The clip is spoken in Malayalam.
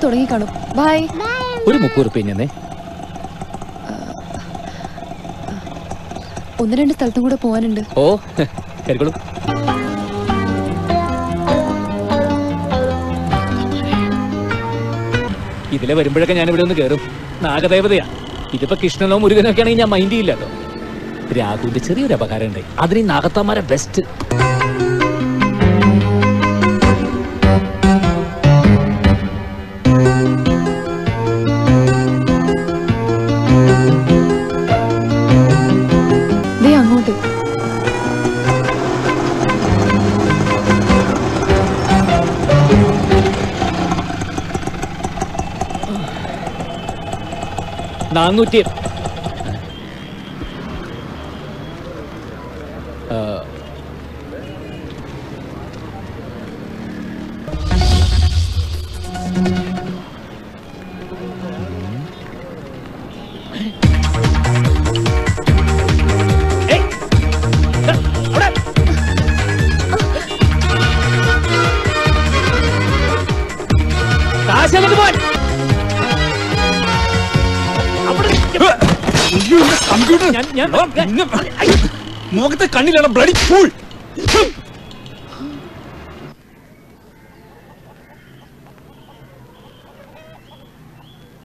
തുടങ്ങി കാണും ബൈ ഒരു മുപ്പത് റുപ്യ ഞാൻ ഒന്ന് രണ്ട് സ്ഥലത്തും കൂടെ പോകാനുണ്ട് ഓ കരുക്കളും ഇതിലെ വരുമ്പോഴൊക്കെ ഞാൻ ഇവിടെ ഒന്ന് കയറും നാഗദേവതയാ ഇതിപ്പോ കൃഷ്ണനോ മുരുകനോ ഒക്കെ ആണെങ്കിൽ ഞാൻ മൈൻഡ് ചെയ്യില്ലല്ലോ രാഘുവിന്റെ ചെറിയൊരു അപകാരം ഉണ്ട് അതിന് ഈ നാഗത്താമാരെ ബെസ്റ്റ് ദേ അങ്ങോട്ട് നാനൂറ്റി ആ, ഏയ്! ദാ, അവിടെ. കാശ് അങ്ങോട്ട് പോവാൻ. അവിടെ നിൽക്ക്. കമ്പ്യൂട്ടർ ഞാൻ- ഞാൻ- മുഖത്തെ കണ്ണിലാണ് ബ്ലഡി ഫുൾ